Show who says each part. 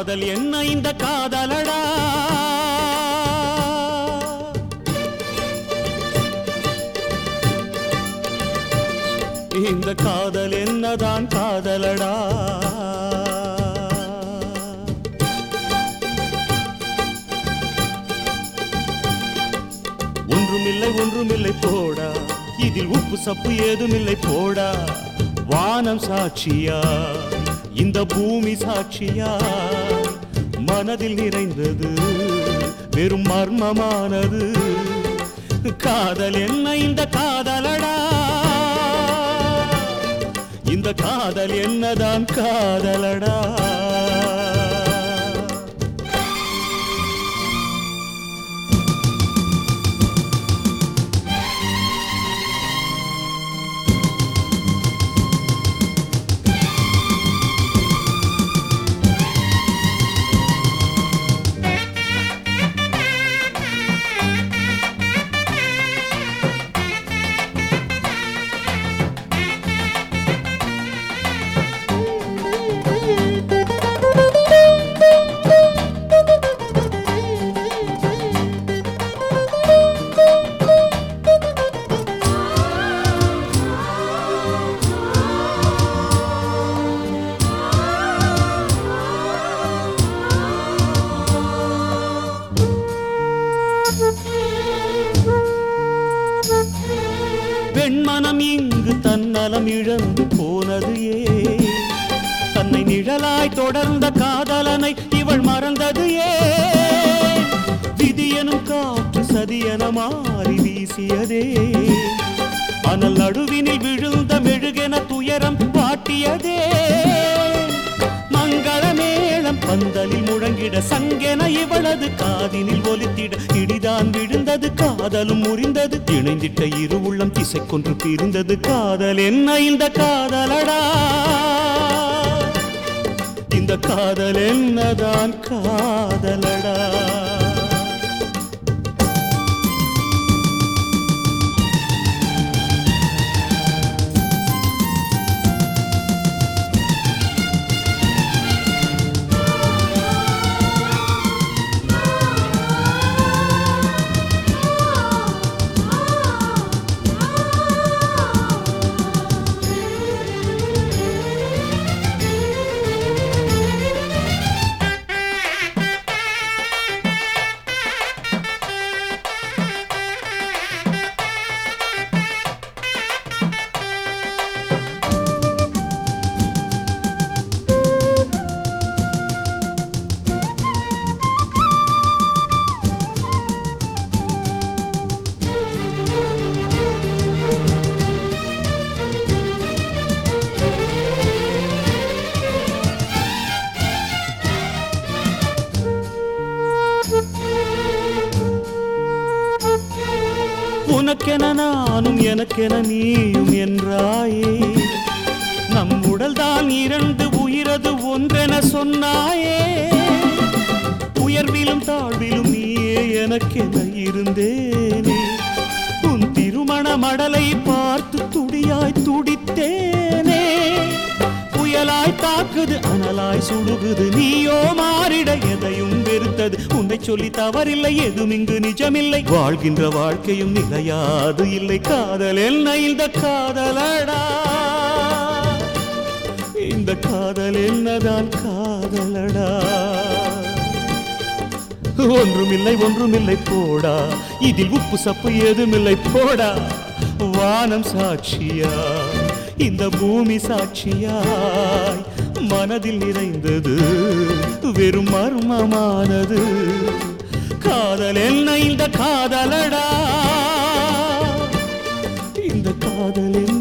Speaker 1: காதல் என்ன இந்த காதலடா இந்த காதல் என்னதான் காதலடா ஒன்றுமில்லை ஒன்றுமில்லை போடா இதில் உப்பு சப்பு ஏதுமில்லை போடா வானம் சாட்சியா இந்த பூமி சாட்சியா மனதில் நிறைந்தது வெறும் மர்மமானது காதல் என்ன இந்த காதலடா இந்த காதல் என்னதான் காதலடா பெண்மனம் இங்கு தன்னலம் இழந்து போனது ஏ தன்னை நிழலாய் தொடர்ந்த காதலனை இவள் மறந்தது ஏ விதியனும் காற்று சதியன மாறி வீசியதே அனல் நடுவினில் விழுந்த மெழுகென துயரம் பாட்டியதே மங்கள மேளம் பந்தலில் முழங்கிட சங்கென இவளது காதினில் ஒலித்திட இடிதான் விழுந்தது காதலும் முறிந்தது இணைந்திட்ட இரு உள்ளம் திசைக்கொன்று பிரிந்தது காதல் என்ன இந்த காதலடா இந்த காதல் என்னதான் காதலடா உனக்கென நானும் எனக்கென நீயும் என்றாயே நம் உடல்தான் இரண்டு உயிரது ஒன்றென சொன்னாயே உயர்விலும் தாழ்விலும் நீயே எனக்கென இருந்தேனே உன் திருமண மடலை பார்த்து துடியாய் துடித்தேனே புயலாய் தாக்குது அனலாய் சுடுகுது நீயோ மாறிட எதையும் வெறுத்தது உன்னை சொல்லி தவறில்லை எதுவும் இங்கு நிஜமில்லை வாழ்கின்ற வாழ்க்கையும் நிலையாது இல்லை காதல் என்ன இந்த காதலடா இந்த காதல் என்னதான் காதலடா ஒன்றுமில்லை ஒன்றுமில்லை போடா இதில் உப்பு சப்பு ஏதுமில்லை போடா வானம் சாட்சியா இந்த பூமி சாட்சியாய் மனதில் நிறைந்தது வெறும் மர்மமானது காதல் என்ன இந்த காதலடா இந்த காதல் என்ன